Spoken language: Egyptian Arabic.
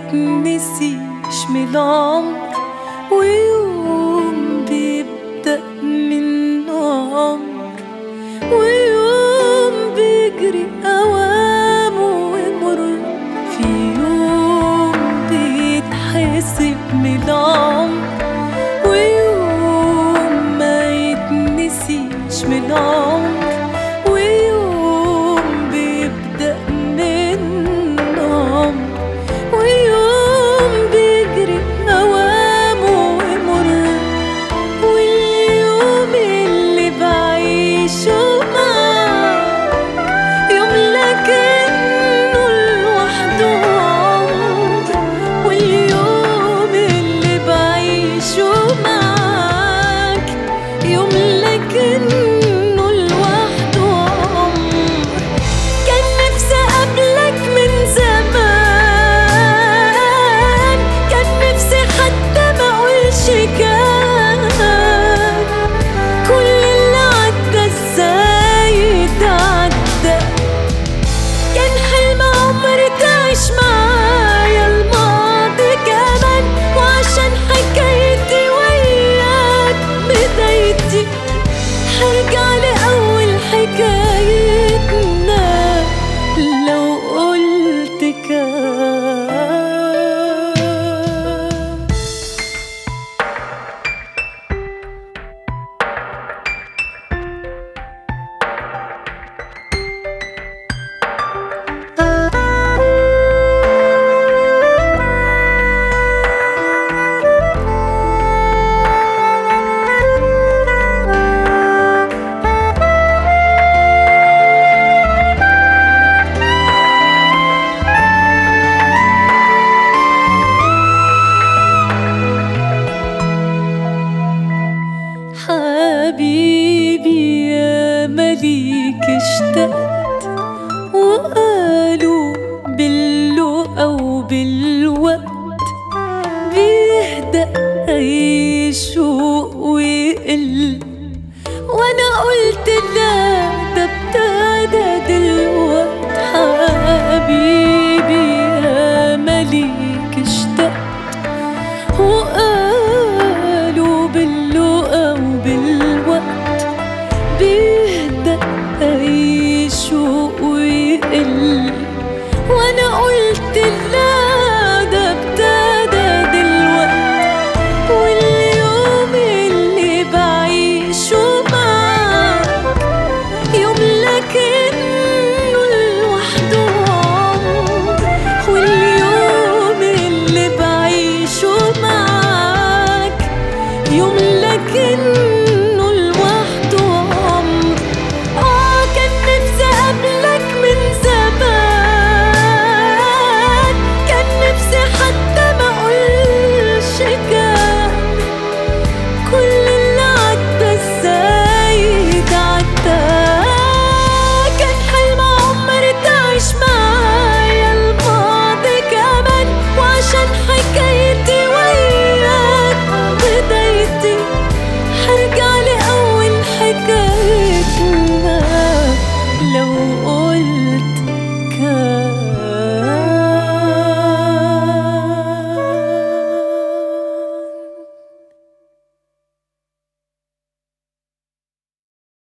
يتنسيش من العمر ويوم بيبدأ من عمر ويوم بيجري أوامه ويمر في يوم بيتحسب من العمر ويوم ما يتنسيش من العمر ويوم بيبدأ من عمر ويوم بيجري أوامه ويمر واليوم اللي بعيشه معاك يوم لكنه لوحده عمر واليوم اللي بعيشه معاك يوم لكنه لوحده عمر كان نفسي اقابلك من زمان كان نفسي حتى ما اقولش كان كل اللي عدى ازاي تعدى كان حلم عمري تعيش معايا الماضي كمان وعشان حكايتي وياك بدايتي هرجع لأول حكايتنا لو قلت كان حبيبي يا مليك اشتقت وقالوا باللقا وبالوقت بيهدأ أي شوق ويقل وأنا قلت لا ده ابتدى دلوقت حبيبي يا مليك اشتقت